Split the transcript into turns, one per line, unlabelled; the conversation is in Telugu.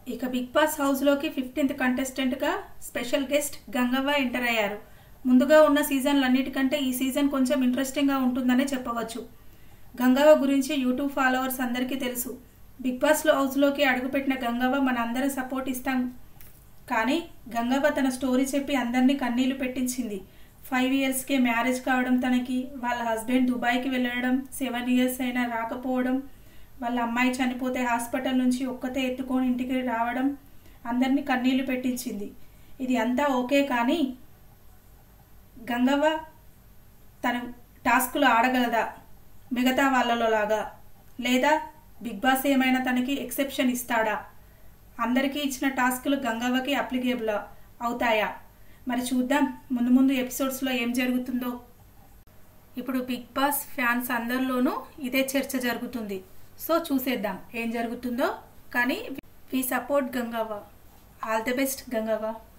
ఇక బిగ్ బాస్ హౌస్లోకి ఫిఫ్టీన్త్ కంటెస్టెంట్గా స్పెషల్ గెస్ట్ గంగవ్వ ఎంటర్ అయ్యారు ముందుగా ఉన్న సీజన్లన్నిటికంటే ఈ సీజన్ కొంచెం ఇంట్రెస్టింగ్గా ఉంటుందనే చెప్పవచ్చు గంగవ్వ గురించి యూట్యూబ్ ఫాలోవర్స్ అందరికీ తెలుసు బిగ్ బాస్లో హౌస్లోకి అడుగుపెట్టిన గంగవ్వ మన అందరం సపోర్ట్ ఇస్తాం కానీ గంగవ్వ తన స్టోరీ చెప్పి అందరినీ కన్నీళ్లు పెట్టించింది ఫైవ్ ఇయర్స్కే మ్యారేజ్ కావడం తనకి వాళ్ళ హస్బెండ్ దుబాయ్కి వెళ్ళడం సెవెన్ ఇయర్స్ అయినా రాకపోవడం వాళ్ళ అమ్మాయి చనిపోతే హాస్పిటల్ నుంచి ఒక్కతే ఎత్తుకొని ఇంటికి రావడం అందరినీ కన్నీళ్లు పెట్టించింది ఇది అంతా ఓకే కానీ గంగవ్వ తన టాస్కులు ఆడగలదా మిగతా వాళ్ళలో లాగా లేదా బిగ్ బాస్ ఏమైనా తనకి ఎక్సెప్షన్ ఇస్తాడా అందరికీ ఇచ్చిన టాస్కులు గంగవ్వకి అప్లికేబుల్ అవుతాయా మరి చూద్దాం ముందు ముందు ఎపిసోడ్స్లో ఏం జరుగుతుందో ఇప్పుడు బిగ్ బాస్ ఫ్యాన్స్ అందరిలోనూ ఇదే చర్చ జరుగుతుంది సో చూసేద్దాం ఏం జరుగుతుందో కానీ we support Gangavva all the best Gangavva